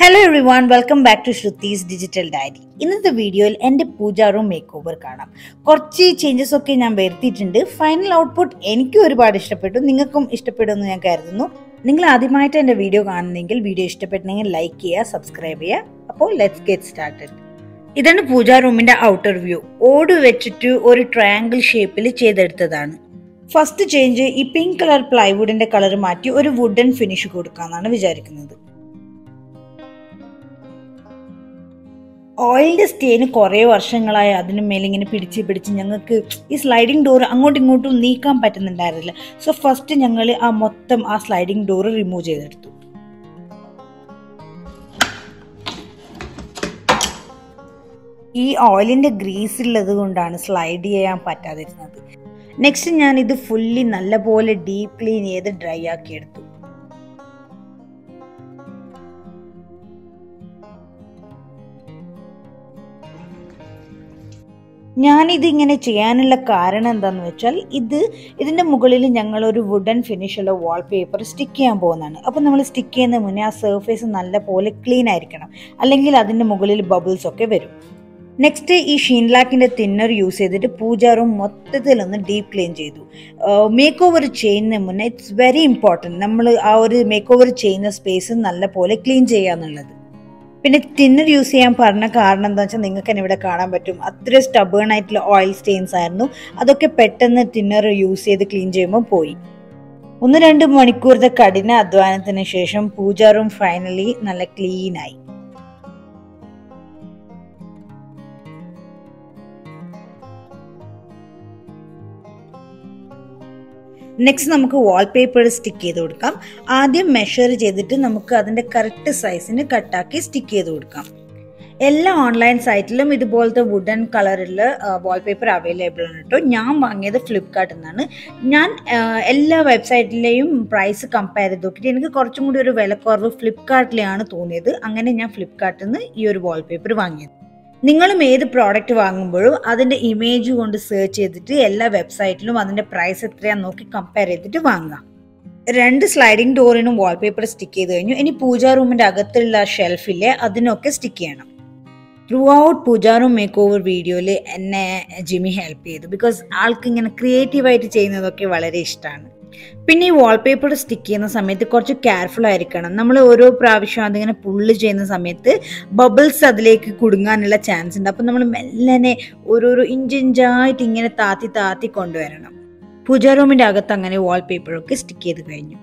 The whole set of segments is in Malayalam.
hello everyone welcome back to Shruthi's digital diary ഇന്നത്തെ വീഡിയോയിൽ എൻ്റെ പൂജാ റൂം മേക്ക് ഓവർ കാണാം കുറച്ച് ചേഞ്ചസ് ഒക്കെ ഞാൻ വരുത്തിയിട്ടുണ്ട് ഫൈനൽ ഔട്ട്പുട്ട് എനിക്കും ഒരുപാട് ഇഷ്ടപ്പെട്ടു നിങ്ങൾക്കും ഇഷ്ടപ്പെടുമെന്ന് ഞാൻ കരുതുന്നു നിങ്ങൾ ആദ്യമായിട്ട് എൻ്റെ വീഡിയോ കാണുന്നെങ്കിൽ വീഡിയോ ഇഷ്ടപ്പെട്ടെങ്കിൽ ലൈക്ക് ചെയ്യുക സബ്സ്ക്രൈബ് ചെയ്യുക അപ്പോൾ ലെറ്റ്സ് ഗെറ്റ് സ്റ്റാർട്ടഡ് ഇതാണ് പൂജാ റൂമിന്റെ ഔട്ടർ വ്യൂ ഓട് വെച്ചിട്ട് ഒരു ട്രയാങ്കിൾ ഷേപ്പിൽ ചെയ്തെടുത്തതാണ് ഫസ്റ്റ് ചേഞ്ച് ഈ പിങ്ക് കളർ പ്ലൈവുഡിന്റെ കളർ മാറ്റി ഒരു വുഡൻ ഫിനിഷ് കൊടുക്കാന്നാണ് വിചാരിക്കുന്നത് ഓയിലിന്റെ സ്റ്റേന് കുറേ വർഷങ്ങളായി അതിന് മേലെ ഇങ്ങനെ പിടിച്ച് പിടിച്ച് ഞങ്ങൾക്ക് ഈ സ്ലൈഡിംഗ് ഡോർ അങ്ങോട്ടും ഇങ്ങോട്ടും നീക്കാൻ പറ്റുന്നുണ്ടായിരുന്നില്ല സോ ഫസ്റ്റ് ഞങ്ങൾ ആ മൊത്തം ആ സ്ലൈഡിംഗ് ഡോർ റിമൂവ് ചെയ്തെടുത്തു ഈ ഓയിലിന്റെ ഗ്രീസ് ഉള്ളത് കൊണ്ടാണ് സ്ലൈഡ് ചെയ്യാൻ പറ്റാതിരുന്നത് നെക്സ്റ്റ് ഞാൻ ഇത് ഫുള്ളി നല്ലപോലെ ഡീപ് ക്ലീൻ ചെയ്ത് ഡ്രൈ ആക്കി എടുത്തു ഞാനിത് ഇങ്ങനെ ചെയ്യാനുള്ള കാരണം എന്താണെന്ന് വെച്ചാൽ ഇത് ഇതിൻ്റെ മുകളിൽ ഞങ്ങൾ ഒരു വുഡൻ ഫിനിഷുള്ള വാൾ പേപ്പർ സ്റ്റിക്ക് ചെയ്യാൻ പോകുന്നതാണ് അപ്പോൾ നമ്മൾ സ്റ്റിക്ക് ചെയ്യുന്ന മുന്നേ ആ സർഫേസ് നല്ല പോലെ ക്ലീൻ ആയിരിക്കണം അല്ലെങ്കിൽ അതിൻ്റെ മുകളിൽ ബബിൾസ് ഒക്കെ വരും നെക്സ്റ്റ് ഈ ഷീൻലാക്കിൻ്റെ തിന്നർ യൂസ് ചെയ്തിട്ട് പൂജാ റൂം മൊത്തത്തിലൊന്ന് ഡീപ്പ് ക്ലീൻ ചെയ്തു മേക്ക് ഓവർ ചെയ്യുന്നതിന് മുന്നേ ഇറ്റ്സ് വെരി ഇമ്പോർട്ടൻറ്റ് നമ്മൾ ആ ഒരു മേക്ക് ഓവർ ചെയ്യുന്ന സ്പേസ് നല്ല പോലെ ക്ലീൻ ചെയ്യുക എന്നുള്ളത് പിന്നെ തിന്നർ യൂസ് ചെയ്യാൻ പറഞ്ഞ കാരണം എന്താ വെച്ചാൽ നിങ്ങൾക്ക് തന്നെ ഇവിടെ കാണാൻ പറ്റും അത്ര സ്റ്റബേൺ ആയിട്ടുള്ള ഓയിൽ സ്റ്റെയിൻസ് ആയിരുന്നു അതൊക്കെ പെട്ടെന്ന് തിന്നർ യൂസ് ചെയ്ത് ക്ലീൻ ചെയ്യുമ്പോൾ പോയി ഒന്ന് രണ്ട് മണിക്കൂറത്തെ കഠിന അധ്വാനത്തിന് ശേഷം പൂജാ റൂം ഫൈനലി നല്ല ക്ലീൻ ആയി നെക്സ്റ്റ് നമുക്ക് വാൾപേപ്പർ സ്റ്റിക്ക് ചെയ്ത് കൊടുക്കാം ആദ്യം മെഷർ ചെയ്തിട്ട് നമുക്ക് അതിൻ്റെ കറക്റ്റ് സൈസിന് കട്ടാക്കി സ്റ്റിക്ക് ചെയ്ത് കൊടുക്കാം എല്ലാ ഓൺലൈൻ സൈറ്റിലും ഇതുപോലത്തെ വുഡൻ കളറിൽ വാൾപേപ്പർ അവൈലബിൾ ആണ് കേട്ടോ ഞാൻ വാങ്ങിയത് ഫ്ലിപ്കാർട്ടിൽ നിന്നാണ് ഞാൻ എല്ലാ വെബ്സൈറ്റിലെയും പ്രൈസ് കമ്പയർ ചെയ്ത് നോക്കിയിട്ട് എനിക്ക് കുറച്ചും കൂടി ഒരു വിലക്കുറവ് ഫ്ലിപ്കാർട്ടിലാണ് തോന്നിയത് അങ്ങനെ ഞാൻ ഫ്ലിപ്കാർട്ടിൽ നിന്ന് ഈ ഒരു വാൾപേപ്പർ വാങ്ങിയത് നിങ്ങളും ഏത് പ്രോഡക്റ്റ് വാങ്ങുമ്പോഴും അതിൻ്റെ ഇമേജ് കൊണ്ട് സെർച്ച് ചെയ്തിട്ട് എല്ലാ വെബ്സൈറ്റിലും അതിൻ്റെ പ്രൈസ് എത്രയാന്ന് നോക്കി കമ്പയർ ചെയ്തിട്ട് വാങ്ങാം രണ്ട് സ്ലൈഡിംഗ് ഡോറിനും വാൾപേപ്പർ സ്റ്റിക്ക് ചെയ്ത് കഴിഞ്ഞു ഇനി പൂജാ റൂമിൻ്റെ അകത്തുള്ള ഷെൽഫിലെ അതിനൊക്കെ സ്റ്റിക്ക് ചെയ്യണം throughout puja room makeover വീഡിയോയിൽ എന്നെ ജിമ്മി ഹെൽപ്പ് ചെയ്തു ബിക്കോസ് ആൾക്ക് ഇങ്ങനെ ക്രിയേറ്റീവായിട്ട് ചെയ്യുന്നതൊക്കെ വളരെ ഇഷ്ടമാണ് പിന്നെ ഈ വാൾപേപ്പർ സ്റ്റിക്ക് ചെയ്യുന്ന സമയത്ത് കുറച്ച് കെയർഫുൾ ആയിരിക്കണം നമ്മൾ ഓരോ പ്രാവശ്യം അതിങ്ങനെ പുള്ള് ചെയ്യുന്ന സമയത്ത് ബബിൾസ് അതിലേക്ക് കുടുങ്ങാനുള്ള ചാൻസ് ഉണ്ട് അപ്പം നമ്മൾ മെല്ലനെ ഓരോരോ ഇഞ്ചിഞ്ചായിട്ട് ഇങ്ങനെ താത്തി താത്തി കൊണ്ടുവരണം പൂജാ റൂമിൻ്റെ അകത്ത് അങ്ങനെ വാൾപേപ്പറൊക്കെ സ്റ്റിക്ക് ചെയ്ത് കഴിഞ്ഞു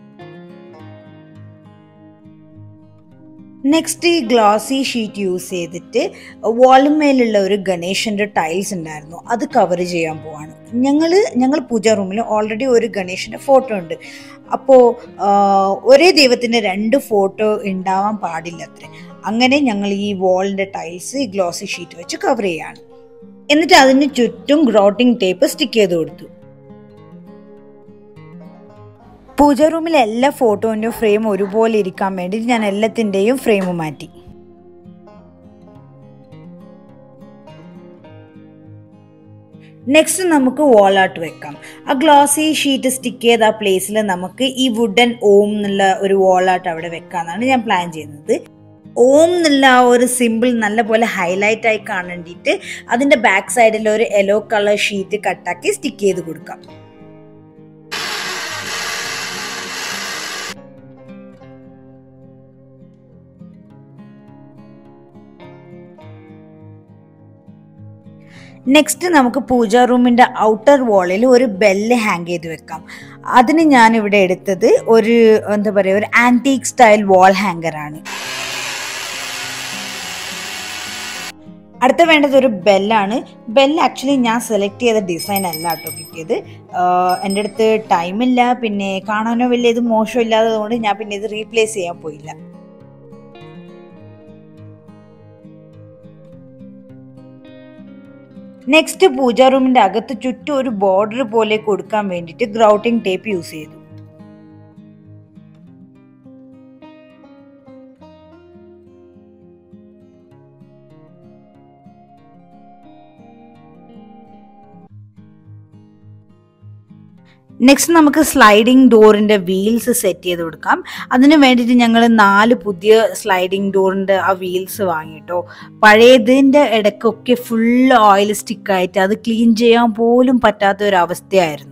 നെക്സ്റ്റ് ഈ ഗ്ലോസി ഷീറ്റ് യൂസ് ചെയ്തിട്ട് വാളുമേലുള്ള ഒരു ഗണേശൻ്റെ ടൈൽസ് ഉണ്ടായിരുന്നു അത് കവർ ചെയ്യാൻ പോവാണ് ഞങ്ങൾ ഞങ്ങൾ പൂജാ റൂമിൽ ഓൾറെഡി ഒരു ഗണേശൻ്റെ ഫോട്ടോ ഉണ്ട് അപ്പോൾ ഒരേ ദൈവത്തിൻ്റെ രണ്ട് ഫോട്ടോ ഉണ്ടാവാൻ പാടില്ല അത്ര അങ്ങനെ ഞങ്ങൾ ഈ വാളിൻ്റെ ടൈൽസ് ഈ ഗ്ലോസി ഷീറ്റ് വെച്ച് കവർ ചെയ്യാണ് എന്നിട്ട് അതിന് ചുറ്റും ഗ്രോട്ടിംഗ് ടേപ്പ് സ്റ്റിക്ക് ചെയ്ത് കൊടുത്തു പൂജ റൂമിലെ എല്ലാ ഫോട്ടോൻ്റെയും ഫ്രെയിം ഒരുപോലെ ഇരിക്കാൻ വേണ്ടി ഞാൻ എല്ലാത്തിൻ്റെയും ഫ്രെയിം മാറ്റി നെക്സ്റ്റ് നമുക്ക് വാൾ ആർട്ട് വെക്കാം ആ ഗ്ലോസി ഷീറ്റ് സ്റ്റിക്ക് ചെയ്ത ആ പ്ലേസിൽ നമുക്ക് ഈ വുഡൻ ഓം എന്നുള്ള ഒരു വാൾ ആർട്ട് അവിടെ വെക്കാന്നാണ് ഞാൻ പ്ലാൻ ചെയ്യുന്നത് ഓം എന്നുള്ള ആ ഒരു സിമ്പിൾ നല്ലപോലെ ഹൈലൈറ്റ് ആയി കാണേണ്ടിയിട്ട് അതിൻ്റെ ബാക്ക് സൈഡിൽ ഒരു യെല്ലോ കളർ ഷീറ്റ് കട്ടാക്കി സ്റ്റിക്ക് ചെയ്ത് കൊടുക്കാം നെക്സ്റ്റ് നമുക്ക് പൂജാ റൂമിൻ്റെ ഔട്ടർ വാളിൽ ഒരു ബെല്ല് ഹാങ് ചെയ്ത് വെക്കാം അതിന് ഞാൻ ഇവിടെ എടുത്തത് ഒരു എന്താ പറയുക ഒരു ആൻറ്റീക് സ്റ്റൈൽ വാൾ ഹാങ്കറാണ് അടുത്ത വേണ്ടത് ഒരു ബെല്ലാണ് ബെല്ല് ആക്ച്വലി ഞാൻ സെലക്ട് ചെയ്ത ഡിസൈൻ അല്ല കേട്ടോ കിട്ടിയത് എൻ്റെ അടുത്ത് ടൈമില്ല പിന്നെ കാണാനോ വലിയ ഇത് മോശമില്ലാത്തതുകൊണ്ട് ഞാൻ പിന്നെ ഇത് റീപ്ലേസ് ചെയ്യാൻ പോയില്ല നെക്സ്റ്റ് പൂജാ റൂമിന്റെ അകത്ത് ചുറ്റും ഒരു ബോർഡർ പോലെ കൊടുക്കാൻ വേണ്ടിയിട്ട് ഗ്രൗട്ടിംഗ് ടേപ്പ് യൂസ് ചെയ്തു നെക്സ്റ്റ് നമുക്ക് സ്ലൈഡിംഗ് ഡോറിൻ്റെ വീൽസ് സെറ്റ് ചെയ്ത് കൊടുക്കാം അതിന് വേണ്ടിയിട്ട് ഞങ്ങൾ നാല് പുതിയ സ്ലൈഡിംഗ് ഡോറിൻ്റെ ആ വീൽസ് വാങ്ങിട്ടോ പഴയതിൻ്റെ ഇടയ്ക്കൊക്കെ ഫുൾ ഓയിൽ സ്റ്റിക്കായിട്ട് അത് ക്ലീൻ ചെയ്യാൻ പോലും പറ്റാത്ത ഒരു അവസ്ഥയായിരുന്നു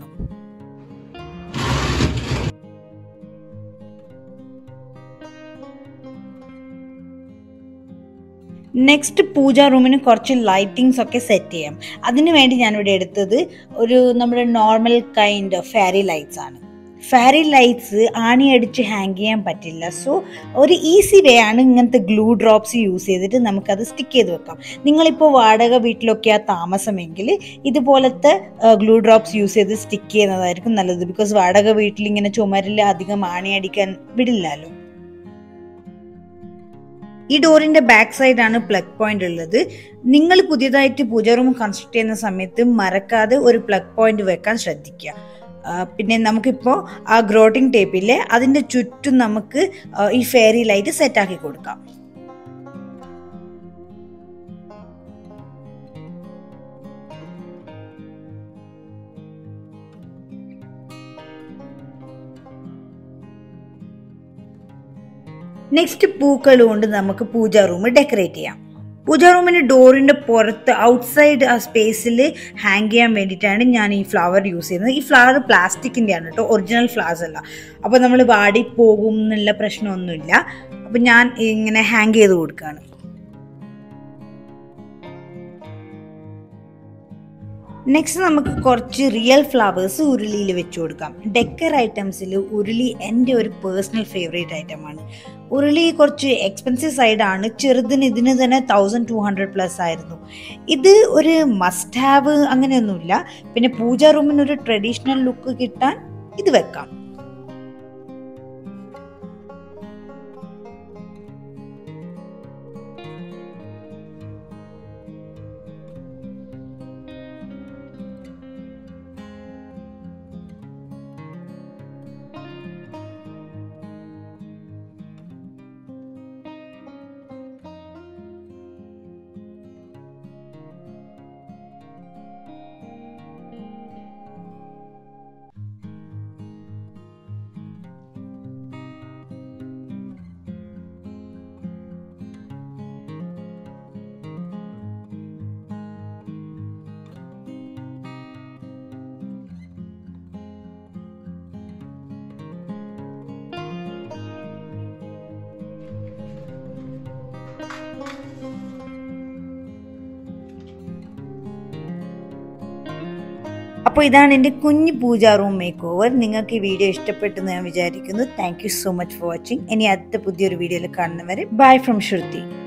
നെക്സ്റ്റ് പൂജ റൂമിന് കുറച്ച് ലൈറ്റിങ്സ് ഒക്കെ സെറ്റ് ചെയ്യാം അതിനു വേണ്ടി ഞാനിവിടെ എടുത്തത് ഒരു നമ്മുടെ നോർമൽ കൈൻഡ് ഫാരി ലൈറ്റ്സ് ആണ് ഫാരി ലൈറ്റ്സ് ആണിയടിച്ച് ഹാങ് ചെയ്യാൻ പറ്റില്ല സോ ഒരു ഈസി വേ ആണ് ഇങ്ങനത്തെ ഗ്ലൂ ഡ്രോപ്സ് യൂസ് ചെയ്തിട്ട് നമുക്കത് സ്റ്റിക്ക് ചെയ്ത് വെക്കാം നിങ്ങളിപ്പോൾ വാടക വീട്ടിലൊക്കെയാ താമസമെങ്കിൽ ഇതുപോലത്തെ ഗ്ലൂ ഡ്രോപ്സ് യൂസ് ചെയ്ത് സ്റ്റിക്ക് ചെയ്യുന്നതായിരിക്കും നല്ലത് ബിക്കോസ് വാടക വീട്ടിൽ ഇങ്ങനെ ചുമരിൽ അധികം ആണിയടിക്കാൻ വിടില്ലല്ലോ ഈ ഡോറിന്റെ ബാക്ക് സൈഡ് ആണ് പ്ലഗ് പോയിന്റ് ഉള്ളത് നിങ്ങൾ പുതിയതായിട്ട് പൂജ റൂം കൺസ്ട്രക്ട് ചെയ്യുന്ന സമയത്ത് മറക്കാതെ ഒരു പ്ലഗ് പോയിന്റ് വെക്കാൻ ശ്രദ്ധിക്കുക പിന്നെ നമുക്കിപ്പോൾ ആ ഗ്രോട്ടിംഗ് ടേപ്പില്ലേ അതിൻ്റെ ചുറ്റും നമുക്ക് ഈ ഫെയറി ലൈറ്റ് സെറ്റാക്കി കൊടുക്കാം നെക്സ്റ്റ് പൂക്കൾ കൊണ്ട് നമുക്ക് പൂജാ റൂം ഡെക്കറേറ്റ് ചെയ്യാം പൂജാ റൂമിന്റെ ഡോറിന്റെ പുറത്ത് ഔട്ട്സൈഡ് ആ സ്പേസിൽ ഹാങ് ചെയ്യാൻ വേണ്ടിയിട്ടാണ് ഞാൻ ഈ ഫ്ലവർ യൂസ് ചെയ്യുന്നത് ഈ ഫ്ലവർ പ്ലാസ്റ്റിക്കിൻ്റെ ആണ് കേട്ടോ ഒറിജിനൽ ഫ്ലവേഴ്സ് അല്ല അപ്പോൾ നമ്മൾ വാടി പോകും എന്നുള്ള പ്രശ്നമൊന്നുമില്ല അപ്പോൾ ഞാൻ ഇങ്ങനെ ഹാങ് ചെയ്ത് കൊടുക്കുകയാണ് നെക്സ്റ്റ് നമുക്ക് കുറച്ച് റിയൽ ഫ്ലവേഴ്സ് ഉരുളിയിൽ വെച്ച് കൊടുക്കാം ഡെക്കർ ഐറ്റംസിൽ ഉരുളി എൻ്റെ ഒരു പേഴ്സണൽ ഫേവറേറ്റ് ഐറ്റമാണ് ഉരുളി കുറച്ച് എക്സ്പെൻസീവ് സൈഡാണ് ചെറുതിന് ഇതിന് തന്നെ തൗസൻഡ് ടു ഹൺഡ്രഡ് പ്ലസ് ആയിരുന്നു ഇത് ഒരു മസ്റ്റ് ഹാവ് അങ്ങനെയൊന്നുമില്ല പിന്നെ പൂജാ റൂമിന് ഒരു ട്രഡീഷണൽ ലുക്ക് കിട്ടാൻ ഇത് വെക്കാം അപ്പോൾ ഇതാണ് എൻ്റെ കുഞ്ഞു പൂജാ റൂം മേക്ക് ഓവർ നിങ്ങൾക്ക് ഈ വീഡിയോ ഇഷ്ടപ്പെട്ടെന്ന് ഞാൻ വിചാരിക്കുന്നു thank you so much for watching ഇനി അടുത്ത പുതിയൊരു വീഡിയോയിൽ കാണുന്നവരെ ബൈ ഫ്രം ശ്രുതി